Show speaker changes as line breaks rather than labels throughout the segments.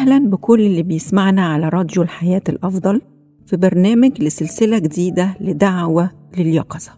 أهلا بكل اللي بيسمعنا على راديو الحياة الأفضل في برنامج لسلسلة جديدة لدعوة لليقظة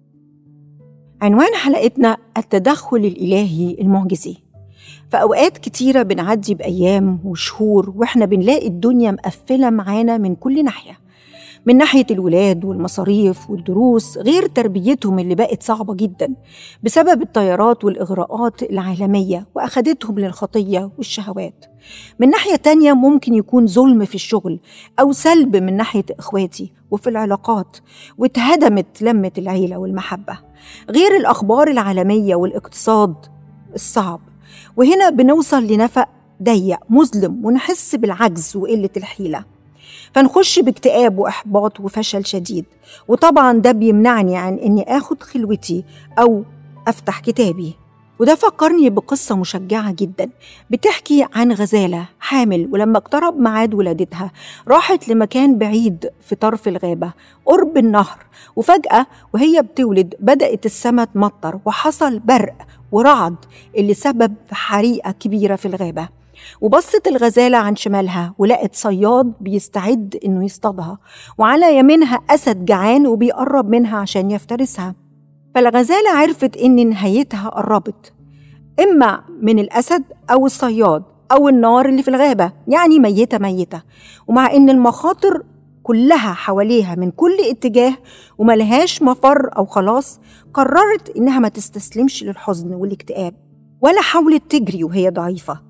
عنوان حلقتنا التدخل الإلهي المعجزي في أوقات كتيرة بنعدي بأيام وشهور وإحنا بنلاقي الدنيا مقفلة معانا من كل ناحية من ناحية الولاد والمصاريف والدروس غير تربيتهم اللي بقت صعبة جدا بسبب التيارات والإغراءات العالمية وأخدتهم للخطية والشهوات من ناحية تانية ممكن يكون ظلم في الشغل أو سلب من ناحية إخواتي وفي العلاقات واتهدمت لمة العيلة والمحبة غير الأخبار العالمية والاقتصاد الصعب وهنا بنوصل لنفق ضيق مظلم ونحس بالعجز وقلة الحيلة فنخش باكتئاب وإحباط وفشل شديد وطبعا ده بيمنعني عن إني آخد خلوتي أو أفتح كتابي وده فكرني بقصة مشجعة جدا بتحكي عن غزالة حامل ولما اقترب ميعاد ولادتها راحت لمكان بعيد في طرف الغابة قرب النهر وفجأة وهي بتولد بدأت السماء تمطر وحصل برق ورعد اللي سبب في حريقة كبيرة في الغابة وبصت الغزالة عن شمالها ولقت صياد بيستعد إنه يصطادها وعلى يمينها أسد جعان وبيقرب منها عشان يفترسها فالغزالة عرفت إن نهايتها قربت إما من الأسد أو الصياد أو النار اللي في الغابة يعني ميتة ميتة ومع إن المخاطر كلها حواليها من كل اتجاه وملهاش مفر أو خلاص قررت إنها ما تستسلمش للحزن والاكتئاب ولا حاولت تجري وهي ضعيفة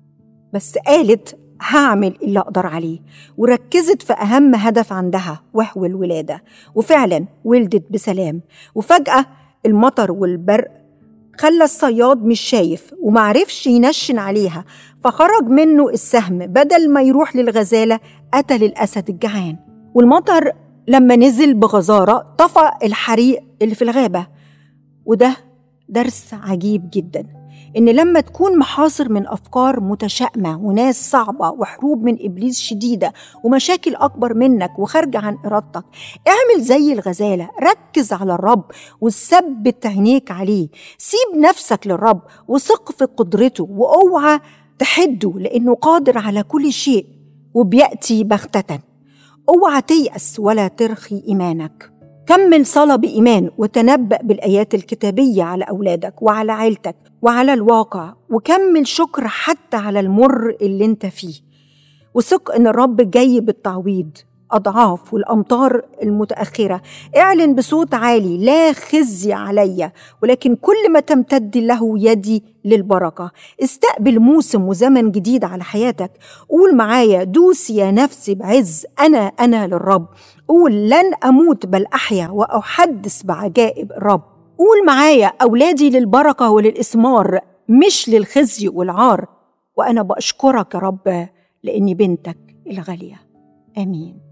بس قالت هعمل اللي أقدر عليه وركزت في أهم هدف عندها وهو الولادة وفعلا ولدت بسلام وفجأة المطر والبرق خلى الصياد مش شايف ومعرفش ينشن عليها فخرج منه السهم بدل ما يروح للغزالة قتل الأسد الجعان والمطر لما نزل بغزارة طفى الحريق اللي في الغابة وده درس عجيب جداً إن لما تكون محاصر من أفكار متشائمة وناس صعبة وحروب من إبليس شديدة ومشاكل أكبر منك وخارجة عن إرادتك اعمل زي الغزالة ركز على الرب وثبت عينيك عليه سيب نفسك للرب وثق في قدرته وأوعى تحده لأنه قادر على كل شيء وبيأتي بغتة اوعى تيأس ولا ترخي إيمانك كمل صلاة بإيمان وتنبأ بالآيات الكتابية على أولادك وعلى عيلتك وعلى الواقع وكمل شكر حتى على المر اللي انت فيه وثق ان الرب جاي بالتعويض أضعاف والأمطار المتأخرة اعلن بصوت عالي لا خزي عليا ولكن كل ما تمتد له يدي للبركة استقبل موسم وزمن جديد على حياتك قول معايا دوس يا نفسي بعز أنا أنا للرب قول لن أموت بل أحيا وأحدث بعجائب الرب قول معايا أولادي للبركة وللإثمار مش للخزي والعار وأنا بأشكرك يا رب لأني بنتك الغالية آمين